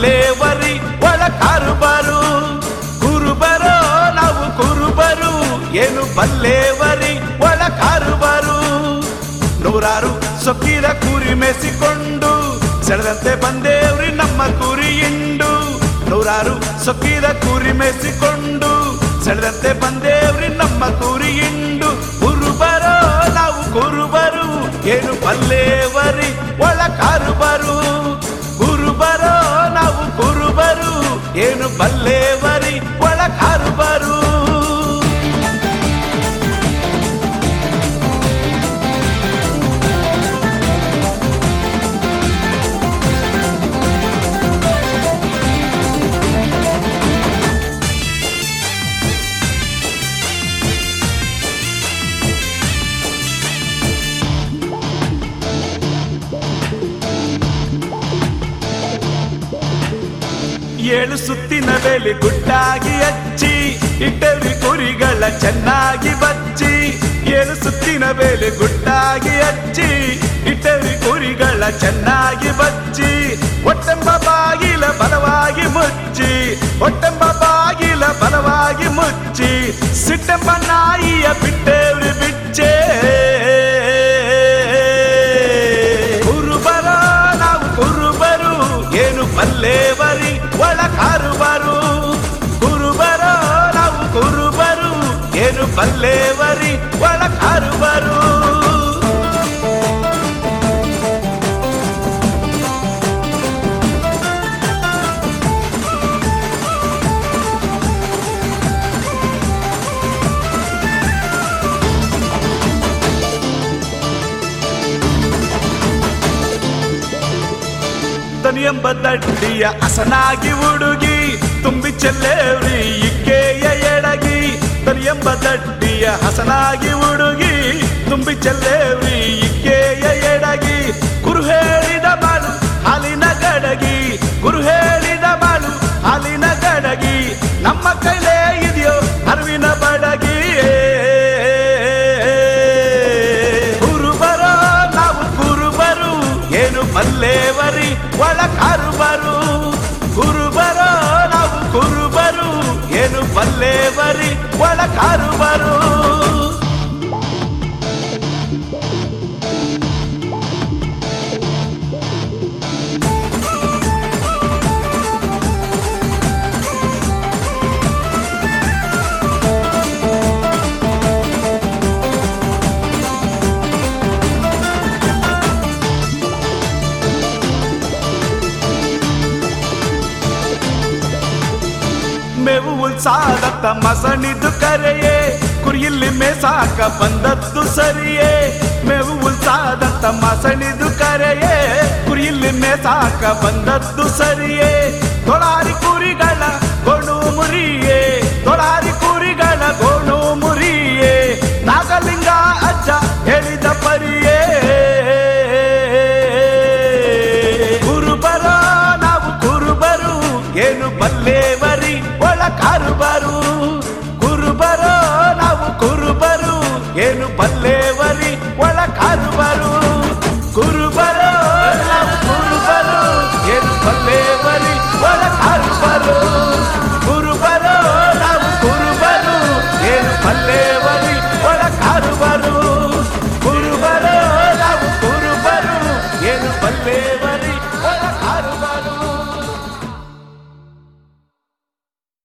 ಬಲ್ಲೇವರಿ ಒಳ ಕಾರುಬಾರು ಕುರುಬರೋ ನಾವು ಕುರುಬರು ಏನು ಬಲ್ಲೇವರಿ ಒಳ ಕಾರುಬಾರು ನೂರಾರು ಸೊಕ್ಕಿದ ಕುರಿ ಮೆಸಿಕೊಂಡು ಸೆಳೆದಂತೆ ಬಂದೇವ್ರಿ ನಮ್ಮ ಕುರಿ ಇಂಡು ನೂರಾರು ಸೊಕ್ಕಿದ ಕುರಿ ಮೆಸಿಕೊಂಡು ಸೆಳೆದಂತೆ ಬಂದೇವ್ರಿ ನಮ್ಮ ಕುರಿ ಇಂಡು ಕುರುಬರೋ ನಾವು ಕುರುಬರು ಏನು ಬಲ್ಲೇವರಿ ಒಳ ಕಾರುಬರು ಕುರುಬರೋ ನಾವು ಕುರುಬರು ಏನು ಬಲ್ಲೇವರಿ ಒಳ ಕಾರುಬರು ಏಳು ಸುತ್ತಿನ ವೇಳೆ ಗುಟ್ಟಾಗಿ ಹಚ್ಚಿ ಇಟ್ಟರಿ ಕುರಿಗಳ ಚೆನ್ನಾಗಿ ಬಚ್ಚಿ ಏಳು ಸುತ್ತಿನ ವೇಳೆ ಗುಟ್ಟಾಗಿ ಹಚ್ಚಿ ಇಟ್ಟರಿ ಕುರಿಗಳ ಚೆನ್ನಾಗಿ ಬಚ್ಚಿ ಒಟ್ಟೆಂಬ ಬಾಗಿಲ ಬಲವಾಗಿ ಮುಚ್ಚಿ ಒಟ್ಟೆಂಬ ಬಾಗಿಲ ಬಲವಾಗಿ ಮುಚ್ಚಿ ಸಿಟ್ಟೆಂಬ ನಾಯಿಯ ಬಿಟ್ಟೇವ್ರಿ ಬಿಚ್ಚೆ ಕುರುಬರ ನಾವು ಕುರುಬರು ಏನು ಬಲ್ಲೇವರಿ ಒಳ ಕಾರುಬರು ಕುರುಬರ ನಾವು ಕುರುಬರು ಏನು ಬಲ್ಲೇವರಿ ಒಳ ಕಾರುಬರು ಎಂಬ ದಡ್ಡಿಯ ಹಸನಾಗಿ ಹುಡುಗಿ ತುಂಬಿ ಚೆಲ್ಲೇವ್ರಿ ಇಕ್ಕೆಯ ಎಡಗಿ ಎಂಬ ದಡ್ಡಿಯ ಹಸನಾಗಿ ಹುಡುಗಿ ತುಂಬಿ ಚೆಲ್ಲೇವ್ರಿ ಇಕ್ಕೆಯ ಎಡಗಿ ಗುರು ಹೇಳಿದ ಬಾಳು ಹಾಲಿನ ಗಡಗಿ ಗುರು ಹೇಳಿದ ಬಾಳು ಹಾಲಿನ ಗಡಗಿ ನಮ್ಮ ಕೈಲೇ ಇದೆಯೋ ಅರಿವಿನ ಬಡಗಿ ಕುರುಬರೋ ನಾವು ಕುರುಬರು ಏನು ಮಲ್ಲೇವರಿ ಒಳ ಕಾರುಬರು ಕುರುಬರೋ ನಾವು ಕುರುಬರು ಏನು ಬಲ್ಲೇವರಿ ಒಳ ಕಾರುಬರು ಮೇವು ಉಲ್ಸಾದತ್ತ ಮಸಣಿದು ಕರೆಯೇ ಕುರಿಯಲ್ಲಿ ಮೇಸಾಕ ಬಂದದ್ದು ಸರಿಯೇ ಮೇವು ಉಲ್ಸಾದತ್ತ ಮಸಣಿದು ಕರೆಯೇ ಕುರಿಯಲ್ಲಿ ಮೇಸಾಕ ಬಂದದ್ದು ಸರಿಯೇ ತೊಳಾರಿ ಕುರಿಗಳ ಗೋಣು ಮುರಿಯೇ ತೊಳಾರಿ ಕುರಿಗಳ ಗೋಣು ಮುರಿಯೇ ನಾಗಲಿಂಗ ಅಜ್ಜ ಹೇಳಿದ ಪರಿಯೇ ಕುರುಬರ ನಾವು ಕುರುಬರು ಏನು ಬಲ್ಲೇವರಿ ಒಳ ಕಾರುಬರು